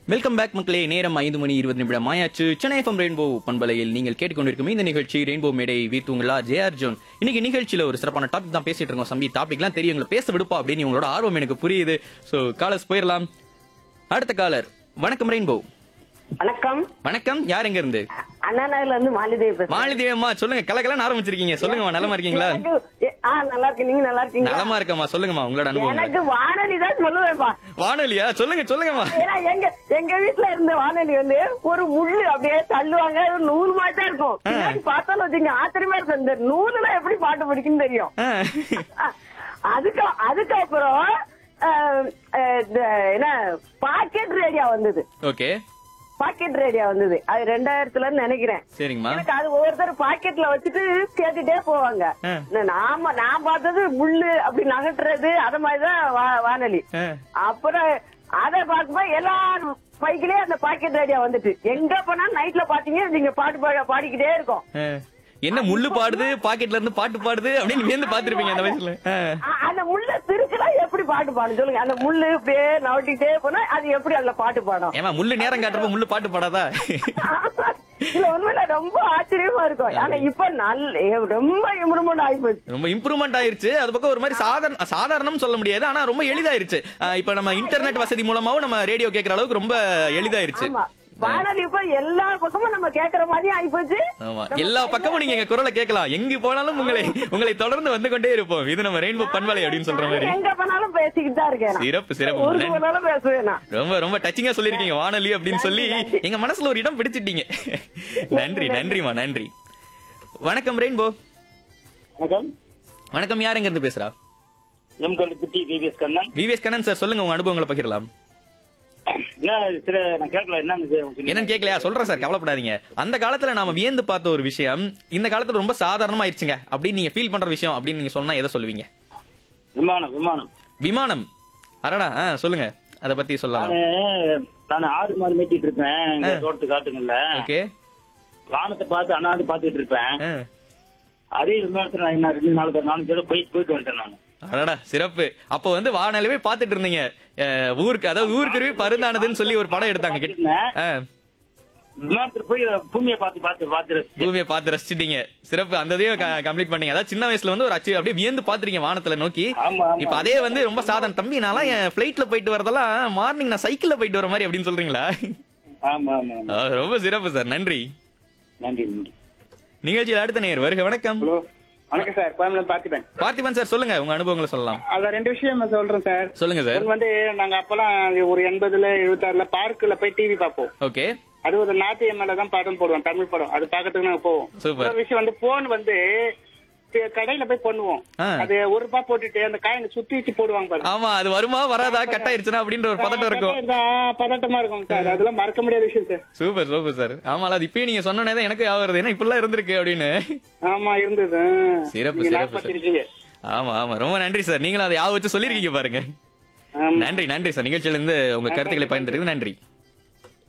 Welcome back மக்களே நேரம் ஐந்து மணி இருபது நிமிடம் ஆயாச்சு சென்னை எஃப்எம் ரெயின்போ பண்பலையில் நீங்கள் கேட்டுக்கொண்டிருக்கும் இந்த நிகழ்ச்சி ரெயின்போ மேடை வீத்துங்களா ஜே அர்ஜுன் இன்னைக்கு நிகழ்ச்சியில ஒரு சிறப்பான டாபிக் தான் பேசிட்டு இருக்கோம் சம்பி டாபிக்லாம் தெரியும் உங்களை பேச விடுப்பா அப்படின்னு உங்களோட ஆர்வம் எனக்கு புரியுது சோ காலர்ஸ் போயிடலாம் அடுத்த காலர் வணக்கம் ரெயின்போ வணக்கம் வணக்கம் யார் எங்க இருந்து அண்ணா நகர்ல இருந்து மாலிதேவி பேசுறேன் மாலிதேவி அம்மா சொல்லுங்க கலகலன்னு ஆரம்பிச்சிருக்கீங்க சொல்லுங்கம்மா நலமா இருக்கீங்களா எனக்கு எ- ஆ நல்லா இருக்கு நீங்க நல்லா இருக்கீங்க நலமா இருக்கம்மா சொல்லுங்கம்மா உங்களோட அனுபவம் எனக்கு வானொலி தான் சொல்லுவேன்ப்பா வானொலியா சொல்லுங்க சொல்லுங்கம்மா ஏன்னா எங்க எங்க வீட்டுல இருந்த வானொலி வந்து ஒரு முள்ளு அப்படியே தள்ளுவாங்க ஒரு நூல் மாதிரி தான் இருக்கும் பின்னாடி பார்த்தாலும் வச்சுங்க ஆச்சரியமா இருக்கும் இந்த நூலுல எப்படி பாட்டு பிடிக்குன்னு தெரியும் ஆ. அ- அதுக்கு அதுக்கப்புறம் அஹ், அஹ், இந்த என்ன பாக்கெட் ரேடியோ வந்தது ஓகே பாக்கெட் ரேடியோ வந்தது அது ரெண்டாயிரத்துல நினைக்கிறேன் சரிங்கம்மா எனக்கு அது ஒவ்வொருத்தர் பாக்கெட்ல வச்சுட்டு கேட்டுட்டே போவாங்க ஆ. நாம நான் பார்த்தது முள்ளு அப்படி நகட்டுறது அத மாதிரிதான் வா- வானொலி ஆ. அப்புறம் அத பார்க்கும்போது எல்லாரும் பைக்கிலே அந்த பாக்கெட் ரேடியோ வந்துட்டு எங்க போனா நைட்ல பாத்தீங்க நீங்க பாட்டு பாட- பாடிக்கிட்டே இருக்கும் ஆ. என்ன முள்ளு பாடுது பாக்கெட்ல இருந்து பாட்டு பாடுது அப்படின்னு வியந்து பாத்துருப்பீங்க அந்த வயசுல ஆ. அ- அந்த முள்ள திருச்சுனா எப்படி பாட்டு பாடும் சொல்லுங்க அந்த முள்ளு இப்படியே நவட்டிட்டே போனா அது எப்படி அதுல பாட்டு பாடும் ஏமா முள்ளு நேரம் காட்டுறப்ப முள்ளு பாட்டு பாடாதா இல்ல உண்மையில ரொம்ப ஆச்சரியமா இருக்கும் ஆனா இப்ப நல்ல ரொம்ப இம்ப்ரூவ்மெண்ட் ஆயிப்போச்சு ரொம்ப இம்ப்ரூவ்மெண்ட் ஆயிருச்சு அது பக்கம் ஒரு மாதிரி சாதாரண சாதாரணம் சொல்ல முடியாது ஆனா ரொம்ப எளிதாயிருச்சு ஆ, இப்ப நம்ம இன்டர்நெட் வசதி மூலமாவும் நம்ம ரேடியோ கேட்கற அளவுக்கு ரொம்ப எளிதாயிருச்சு ஆமா வானொலி இப்ப எல்லா பக்கமும் நம்ம கேக்குற மாதிரி ஆயிப்போச்சு ஆமா எல்லா பக்கமும் நீங்க எங்க குரலை கேட்கலாம் எங்க போனாலும் உங்களை உங்களை தொடர்ந்து வந்து கொண்டே இருப்போம் இது நம்ம ரெயின்போ பண்பலை அப்படின்னு சொல்ற மாதிரி எங்க போனாலும் பேசிக்கிட்டு தான் இருக்கேன் நான். சிறப்பு சிறப்பு ஊருக்கு நன்றி. போனாலும் பேசுவேன் நான் ரொம்ப ரொம்ப டச்சிங்கா சொல்லிருக்கீங்க வானொலி அப்படின்னு சொல்லி எங்க மனசுல ஒரு இடம் பிடிச்சிட்டீங்க நன்றி நன்றிமா நன்றி வணக்கம் ரெயின்போ வணக்கம் வணக்கம் யார் எங்க இருந்து பேசுறா எம் கல்லுக்குட்டி விவிஎஸ் கண்ணன் விவேஸ் கண்ணன் சார் சொல்லுங்க உங்க அனுபவங்களை பகிரலாம் என்ன சில நான் கேட்கல என்ன என்னன்னு கேட்கலையா சொல்றேன் சார் கவலைப்படாதீங்க அந்த காலத்துல நாம வியந்து பார்த்த ஒரு விஷயம் இந்த காலத்துல ரொம்ப சாதாரணமா ஆயிடுச்சுங்க அப்படின்னு நீங்க ஃபீல் பண்ற விஷயம் அப்படின்னு நீங்க சொன்னா எதை சொல்லுவீங்க விமானம் விமானம் விமானம் அரடா ஆ, சொல்லுங்க அத பத்தி சொல்லலாம் நானு நான் ஆடு மாடு மேய்ச்சிட்டு இருப்பேன் இங்க தோட்டத்து காட்டுங்கள்ல ஓகே வானத்தை பார்த்து அண்ணாந்து பாத்துட்டு இருப்பேன் அதே விமானத்துல நான் என்ன ரெண்டு நாலு நாலு பேரும் போய் போயிட்டு வந்துட்டேன் நான் அடடா சிறப்பு அப்போ வந்து வானலவே பாத்துட்டு இருந்தீங்க அஹ், ஊருக்கு அதாவது ஊருக்கு பருந்தானதுன்னு சொல்லி ஒரு படம் எடுத்தாங்க கிட்ட ஆ, விமானத்துல போய் பூமியை பார்த்து பார்த்து பார்த்து ரசிச்சேன். பூமியை பார்த்து ரசிச்சிட்டீங்க சிறப்பு அந்த இதையும் கம்ப்ளீட் பண்ணீங்க அதாவது சின்ன வயசுல வந்து ஒரு அச்சு அப்படியே வியந்து பாத்துறீங்க வானத்துல நோக்கி ஆமா ஆமா இப்ப அதே வந்து ரொம்ப சாதாரண தம்பி நான்லாம் என் பிளைட்ல போயிட்டு வரதெல்லாம் மார்னிங் நான் சைக்கிள்ல போயிட்டு வர மாதிரி அப்படின்னு சொல்றீங்களா ஆமா ஆமா ஆமா ஆ, ரொம்ப சிறப்பு சார் நன்றி நன்றி நன்றி நிகழ்ச்சியில் அடுத்த நேர் வருக வணக்கம் ஹலோ வணக்கம் சார் கோயம்புல பார்த்திபன் பார்த்திபன் சார் சொல்லுங்க உங்க அனுபவங்களை சொல்லலாம் அதுல ரெண்டு விஷயம் நான் சொல்றேன் சார் சொல்லுங்க சார் ஒண்ணு வந்து நாங்க அப்பெல்லாம் ஒரு எண்பதுல எழுபத்தாறுல பார்க்குல போய் டிவி பார்ப்போம் ஓகே அது ஒரு நாட்டு எம்எல்ஏ தான் படம் போடுவோம் தமிழ் படம் அது பாக்கிறதுக்கு நாங்க போவோம் Super. இன்னொரு விஷயம் வந்து போன் வந்து தி- கடையில போய் பண்ணுவோம் ஆ. அது ஒரு ரூபாய் போட்டுட்டு அந்த காயினை சுத்தி வச்சு போடுவாங்க பாருங்க ஆமா அது வருமா வராதா கட் ஆயிருச்சுனா அப்படின்ற ஒரு பதட்டம் இருக்கும் இருந்தா பதட்டமா இருக்கும் சார் அதெல்லாம் மறக்க முடியாத விஷயம் சார் சூப்பர் சூப்பர் சார் ஆமால அது இப்பயும் நீங்க சொன்னனே தான் எனக்கு ஞாபகம் வருது ஏன்னா இப்படிலாம் இருந்திருக்கு அப்படின்னு ஆமா இருந்தது சிறப்பு, நீங்க சிறப்பு, ஞாபகப்படுத்திருக்கீங்க. ஆமா ஆமா ரொம்ப நன்றி சார் நீங்களும் அதை ஞாபகம் வச்சு சொல்லிருக்கீங்க பாருங்க ஆமா நன்றி நன்றி சார் நிகழ்ச்சியில இருந்து உங்க கருத்துக்களை பயன்படுத்தி நன்றி